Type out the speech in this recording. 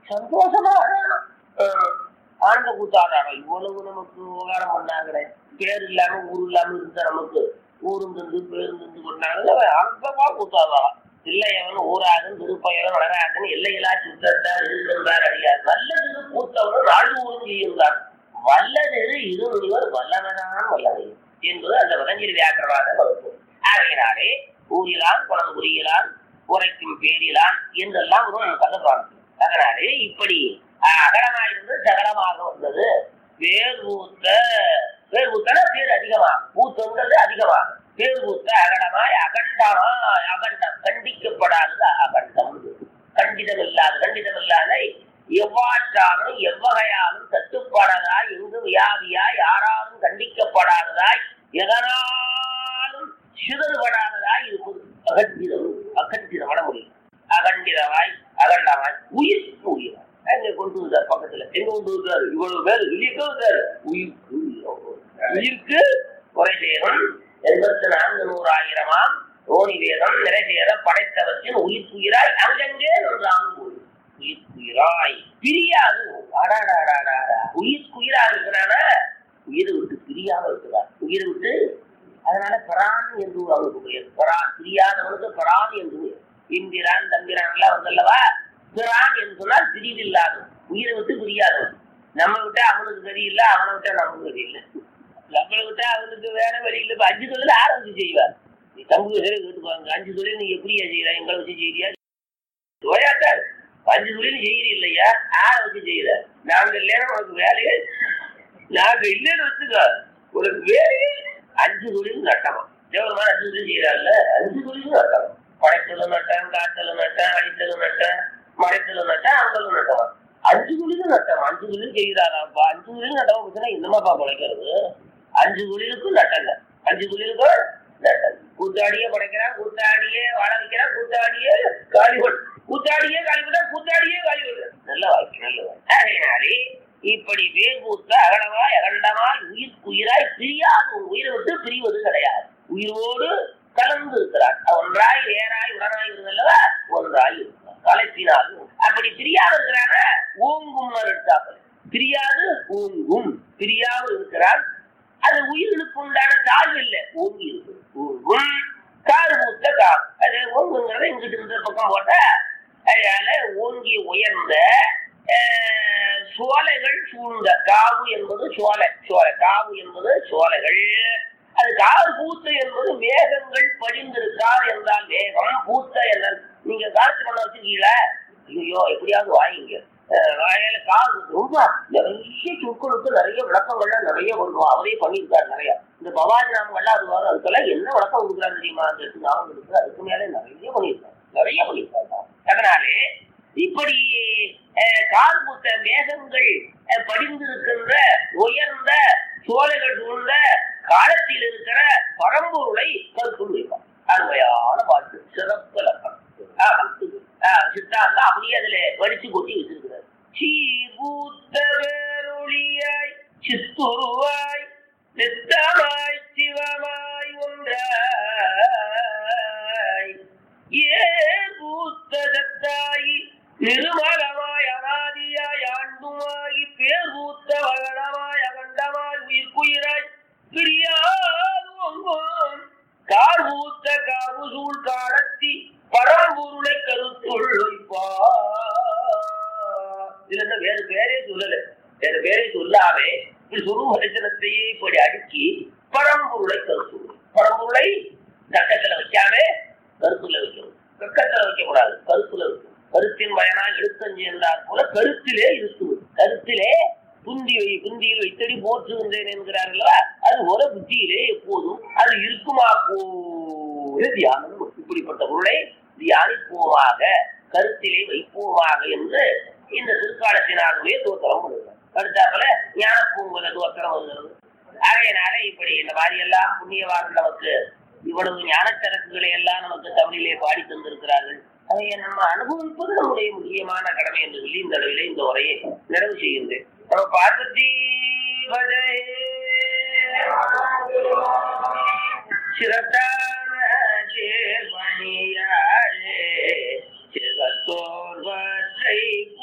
சந்தோஷமா ஆடணும். ஆஹ் ஆனந்த கூத்தாடுறாங்க இவ்வளவு நமக்கு உபகாரம் பண்ணாங்களே பேர் இல்லாம ஊர் இல்லாம இருந்த நமக்கு ஊரும் தந்து பேரும் தந்து பண்ணாங்க ஆனந்தமா கூத்தாடுறான் இல்லை அவன் ஊராகன் திருப்பயன் வளராகன் எல்லையிலா சுத்தத்தார் இருந்தார் அடியார் நல்லது கூத்தவனும் நாடு ஊரும் செய்யுந்தார் வல்லது இருவர் வல்லவனான் வல்லது என்பது அந்த வதஞ்சலி வியாக்கரவாத வகுப்பு ஆகையினாலே ஊரிலான் குணம் புரியலான் உரைக்கும் பேரிலான் என்றெல்லாம் ஒரு கதப்பாங்க அதனாலே இப்படி ஆஹ், அகலமாயிருந்து சகலமாக வந்தது வேர் ஊத்த வேர் ஊத்தன பேர் அதிகமாகும் ஊத்துங்கிறது அதிகமாகும் பேர் ஊத்த அகலமாய் அகண்டமாய் அகண்டம் கண்டிக்கப்படாதது அகண்டம் கண்டிதம் இல்லாத கண்டிதம் இல்லாத எவ்வாற்றாலும் எவ்வகையாலும் தட்டுப்படாதாய் எங்கு வியாதியாய் யாராலும் கண்டிக்கப்படாததாய் எதனாலும் சிதறுபடாததாய் இருப்பது அகண்டிதம் அகண்டிதம் வட முடியும் அகண்டிதமாய் அகண்டமாய் உயிர் உயிர் அங்க கொண்டு வந்தார் பக்கத்துல எங்க கொண்டு வந்தாரு இவ்வளவு பேர் வெளியே வந்தாரு உயிருக்கு உயிர். உயிருக்கு குறை சேரும் எண்பத்தி நான்கு நூறாயிரமாம் ஓனி வேதம் நிறைவேற படைத்தவற்றின் உயிர்க்குயிராய் அங்கங்கே நின்றான் போய் உயிர்க்குயிராய் பிரியாது அடாடாடாடாடா உயிர்க்குயிரா இருக்கிறான உயிரை விட்டு பிரியாம இருக்கிறார் உயிரை விட்டு அதனால பரான் என்று அவனுக்கு பெயர் பரான் பிரியாதவனுக்கு பரான் என்று பெயர் இந்திரான் தம்பிரான் எல்லாம் வந்தல்லவா பிரான் என்று சொன்னால் பிரிவில்லாத உயிரை விட்டு பிரியாதவன் நம்ம விட்டா அவனுக்கு சரியில்லை அவனை விட்டா நமக்கு சரியில்லை நம்மளை விட்டா அவனுக்கு வேற வழி இல்லை இப்ப அஞ்சு தொழில் ஆரம்பிச்சு செய்வார் நீ தம்பு கேட்டுப்பாங்க அஞ்சு தொழில் நீ எப்படியா செய்யற எங்களை வச்சு செய்யறியா ஓயாட்டார் அஞ்சு தொழில் செய்யறீ இல்லையா ஆற வச்சு செய்யற நாங்க இல்லைன்னா உனக்கு வேலையே நாங்க இல்லைன்னு வச்சுக்க உனக்கு வேலையே அஞ்சு தொழில் நட்டமா தேவரமான அஞ்சு தொழில் செய்யறாங்கல்ல அஞ்சு தொழில் நட்டம் படைத்தல நட்டம் காத்தல நட்டம் அடித்தல நட்டம் மறைத்தல நட்டம் அங்கல நட்டமா அஞ்சு தொழிலும் நட்டம் அஞ்சு தொழில் செய்கிறாராப்பா அஞ்சு தொழில் நட்டமா பத்தினா என்னமாப்பா படைக்கிறது அஞ்சு தொழிலுக்கும் நட்டங்க அஞ்சு தொழிலுக்கும் நட்டம் கூத்தாடியே படைக்கிறான் கூத்தாடியே வாழ வைக்கிறான் கூத்தாடியே காலி பண்ண கூத்தாடியே காலி பண்ண கூத்தாடியே காலி பண்ண நல்ல வாய்ப்பு நல்ல வாய்ப்பு ஆகையினாலே இப்படி வேர் பூத்த அகலமாய் அகண்டமாய் உயிர்க்குயிராய் பிரியாது ஒரு உயிரை விட்டு பிரிவது கிடையாது உயிரோடு கலந்து இருக்கிறார் ஒன்றாய் வேறாய் உடனாய் இருந்தல்லவா ஒன்றாய் இருக்கிறார் கலைப்பினால் அப்படி பிரியாது இருக்கிறான ஓங்கும் எடுத்தாப்பல் பிரியாது ஓங்கும் பிரியாமல் இருக்கிறார் அது உயிர்களுக்கு உண்டான தாழ்வு இல்லை ஓங்கி இருக்கு ஓங்கும் கார் பூத்த கார் அது ஓங்குங்கிறத இங்கிட்டு இந்த பக்கம் போட்ட அதனால ஓங்கி உயர்ந்த அஹ், சோலைகள் சூழ்ந்த காவு என்பது சோலை சோலை காவு என்பது சோலைகள் அது கார் பூத்த என்பது மேகங்கள் படிந்திருக்கார் என்றால் மேகம் பூத்த என்றால் நீங்க காற்று பண்ண வச்சிருக்கீங்களா ஐயோ எப்படியாவது வாங்கிங்க அஹ், வாயில கார் ரொம்ப நிறைய சொற்களுக்கு நிறைய விளக்கங்கள்லாம் நிறைய பண்ணுவோம் அவரே பண்ணியிருக்காரு நிறைய இந்த பவானி நாமங்கள்லாம் அது வரும் அதுக்கெல்லாம் என்ன விளக்கம் கொடுக்குறாரு தெரியுமா அந்த எட்டு நாமங்களுக்கு அதுக்கு மேலே நிறைய பண்ணியிருக்காரு நிறைய பண்ணியிருக்காரு அதனாலே இப்படி அஹ், கார் பூத்த மேகங்கள் அஹ், படிந்திருக்கின்ற உயர்ந்த சோலைகள் சூழ்ந்த காலத்தில் இருக்கிற பரம்பொருளை கருத்துள் வைப்பார் அருமையான பாட்டு சிறப்பு லக்கம் ஆமா. ஆஹ், சித்தாந்தம் அப்படியே அதுல வடிச்சு கொட்டி வச்சிருக்கிறார் சீர்பூத்த பேரொழியாய் சித்துருவாய் நித்தமாய் சிவமாய் ஒன்றாய் ஏபூத்த சத்தாயி நிருமலமாய் அனாதியாய் ஆண்டுமாகி பேர்பூத்த வகடமாய் அகண்டமாய் உயிர்க்குயிராய் பிரியாதுவங்கும் கார்பூத்த காவுசூழ் காலத்தி பரம்பொருளை கருத்துள் வைப்பார் இதுல என்ன வேறு பேரே சொல்லல வேறு பேரே சொல்லாமே இப்படி சுரூப தரிசனத்தையே இப்படி அடுக்கி பரம்பொருளை கருத்துள் பரம்பொருளை கக்கத்துல வைக்காம கருத்துல வைக்கணும் கக்கத்துல வைக்க கூடாது கருத்துல வைக்கணும் கருத்தின் பயனால் எழுத்தஞ்சு என்றார் போல கருத்திலே இருக்குது கருத்திலே புந்தி வை புந்தியில் வைத்தடி போற்றுகின்றேன் என்கிறார்களா அது ஒரு புத்தியிலே எப்போதும் அது இருக்குமா போல தியானம் இப்படிப்பட்ட பொருளை தியானிப்போமாக கருத்திலே வைப்போமாக என்று இந்த திருக்காலத்தினாலுமே தோத்திரம் பண்ணுகிறார் அடுத்தாப்புல ஞான பூங்குல தோத்திரம் வருகிறது ஆகையினால இப்படி இந்த மாதிரி எல்லாம் புண்ணியவார்கள் நமக்கு இவ்வளவு ஞானச்சரக்குகளை எல்லாம் நமக்கு தமிழிலே பாடி தந்திருக்கிறார்கள் அதை நம்ம அனுபவிப்பது நம்முடைய முக்கியமான கடமை என்று சொல்லி இந்த அளவிலே இந்த உரையை நிறைவு செய்கின்றேன் நம்ம பார்வதி பதே சிரத்தான சேர்மணியாரே சிறத்தோர்வற்றை